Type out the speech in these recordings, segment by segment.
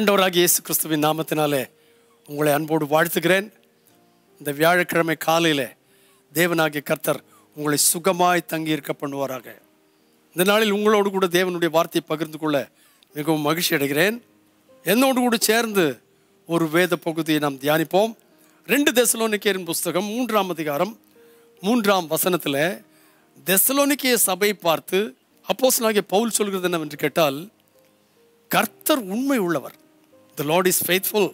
ஆண்டவராகிய இயேசு கிறிஸ்துவின் நாமத்தினாலே உங்களை அன்போடு வாழ்த்துகிறேன் இந்த வியாழக்கிழமை காலையில் தேவனாகிய கர்த்தர் உங்களை சுகமாய் தங்கி இருக்க பண்ணுவாராக இந்த நாளில் உங்களோடு கூட தேவனுடைய வார்த்தையை பகிர்ந்து கொள்ள மிகவும் மகிழ்ச்சி அடைகிறேன் என்னோடு கூட சேர்ந்து ஒரு வேத பகுதியை நாம் தியானிப்போம் ரெண்டு தெசலோனிக்கேரின் புஸ்தகம் மூன்றாம் அதிகாரம் மூன்றாம் வசனத்தில் தெசலோனிக்கேய சபை பார்த்து அப்போஸ்தலனாகிய பவுல் சொல்கிறது என்னவென்று கேட்டால் கர்த்தர் உண்மை உள்ளவர் த லார்ட் இஸ் ஃபெய்த்ஃபுல்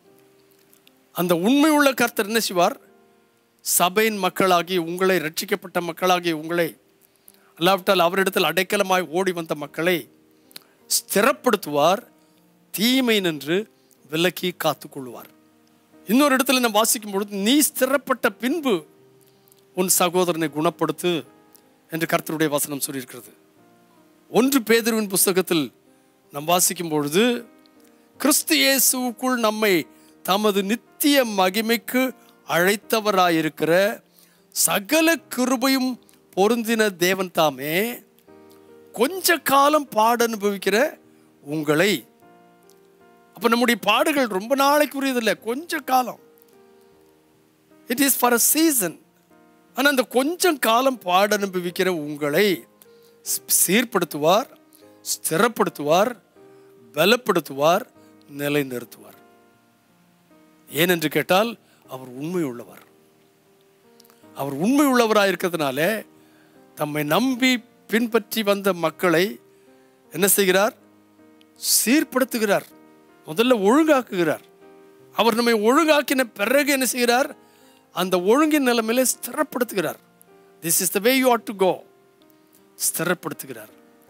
அந்த உண்மை உள்ள கர்த்தர் என்ன செய்வார் சபையின் மக்களாகி உங்களை ரட்சிக்கப்பட்ட மக்களாகி உங்களை அல்லாவிட்டால் அவரிடத்தில் அடைக்கலமாய் ஓடி வந்த மக்களை ஸ்திரப்படுத்துவார் தீமை நின்று விலக்கி காத்துக்கொள்வார் இன்னொரு இடத்துல நம்ம வாசிக்கும் பொழுது நீ ஸ்திரப்பட்ட பின்பு உன் சகோதரனை குணப்படுத்து என்று கர்த்தருடைய வசனம் சொல்லியிருக்கிறது ஒன்று பேதுருவின் புஸ்தகத்தில் நாம் வாசிக்கும் பொழுது கிறிஸ்து இயேசுவுக்குள் நம்மை தமது நித்திய மகிமைக்கு அழைத்தவராயிருக்கிற சகல கிருபையும் பொருந்தின தேவன் தாமே கொஞ்ச காலம் பாட அனுபவிக்கிற உங்களை அப்ப நம்முடைய பாடுகள் ரொம்ப நாளைக்குரியது இல்லை கொஞ்ச காலம் it is for a season ஆனால் அந்த கொஞ்சம் காலம் பாட அனுபவிக்கிற உங்களை சீர்படுத்துவார் ஸ்திரப்படுத்துவார் பலப்படுத்துவார் நிலைநிறுத்துவார் ஏனென்று கேட்டால் அவர் உண்மை உள்ளவர் அவர் உண்மை உள்ளவராக இருக்கிறதுனால தம்மை நம்பி பின்பற்றி வந்த மக்களை என்ன செய்கிறார் சீர்படுத்துகிறார் முதல்ல ஒழுங்காக்குகிறார் அவர் நம்மை ஒழுங்காக்கின பிறகு என்ன செய்கிறார் அந்த ஒழுங்கின் நிலைமையில ஸ்திரப்படுத்துகிறார் this is the way you had to go ஸ்திரப்படுத்துகிறார்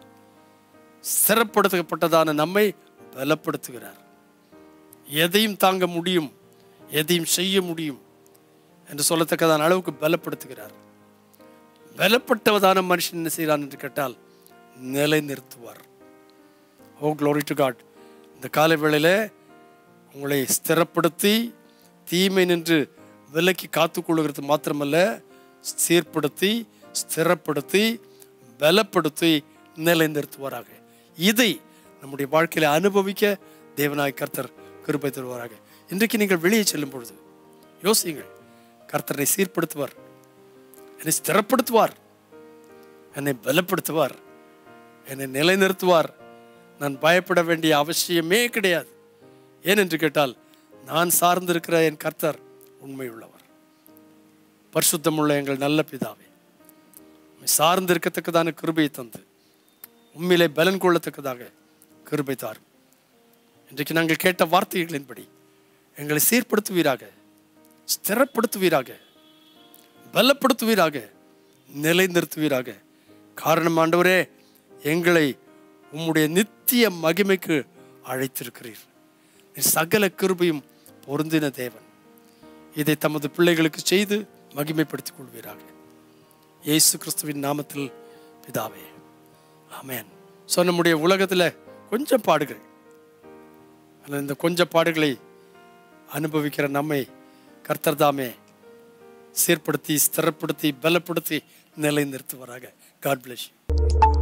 ஸ்திரப்படுத்தப்பட்டதான நம்மை பலப்படுத்துகிறார் எதையும் தாங்க முடியும் எதையும் செய்ய முடியும் என்று சொல்லத்தக்கதான அளவுக்கு பலப்படுத்துகிறார் பலப்பட்டவதான மனுஷன் என்ன செய்கிறான் என்று கேட்டால் நிலை நிறுத்துவார் ஓ க்ளோரி டு காட் இந்த காலை வேளையில உங்களை ஸ்திரப்படுத்தி தீமை நின்று விலக்கி காத்துக்கொள்கிறது மாத்திரமல்ல சீர்படுத்தி ஸ்திரப்படுத்தி பலப்படுத்தி நிலைநிறுத்துவாராக இதை நம்முடைய வாழ்க்கையில அனுபவிக்க தேவனாய் கர்த்தர் கிருபை தருவாராக இன்றைக்கு நீங்கள் வெளியே செல்லும் பொழுது யோசியுங்கள் கர்த்தரை சீர்படுத்துவார் என்னை ஸ்திரப்படுத்துவார் என்னை பலப்படுத்துவார் என்னை நிலைநிறுத்துவார் நான் பயப்பட வேண்டிய அவசியமே கிடையாது ஏனென்று கேட்டால் நான் சார்ந்திருக்கிற என் கர்த்தர் உண்மை உள்ளவர் பரிசுத்தமுள்ள எங்கள் நல்ல பிதாவே உம்மை சார்ந்திருக்கத்தக்கதான கிருபையை தந்து உண்மையிலே பலன் கொள்ளத்தக்கதாக கிருபை தாரும் இன்றைக்கு நாங்கள் கேட்ட வார்த்தைகளின்படி எங்களை சீர்படுத்துவீராக ஸ்திரப்படுத்துவீராக பலப்படுத்துவீராக நிலைநிறுத்துவீராக காரணம் ஆண்டவரே எங்களை உம்முடைய நித்திய மகிமைக்கு அழைத்திருக்கிறீர் நீர் சகல கிருபையும் பொருந்தின தேவன் இதை தமது பிள்ளைகளுக்கு செய்து மகிமைப்படுத்திக் கொள்வீராக இயேசு கிறிஸ்துவின் நாமத்தில் பிதாவே ஆமென் ஸோ நம்முடைய உலகத்தில் கொஞ்சம் பாடுகள் ஆனால் இந்த கொஞ்ச பாடுகளை அனுபவிக்கிற நம்மை கர்த்தர் தாமே சீர்படுத்தி ஸ்திரப்படுத்தி பலப்படுத்தி நிலை நிறுத்துவாராக காட் பிளஸ்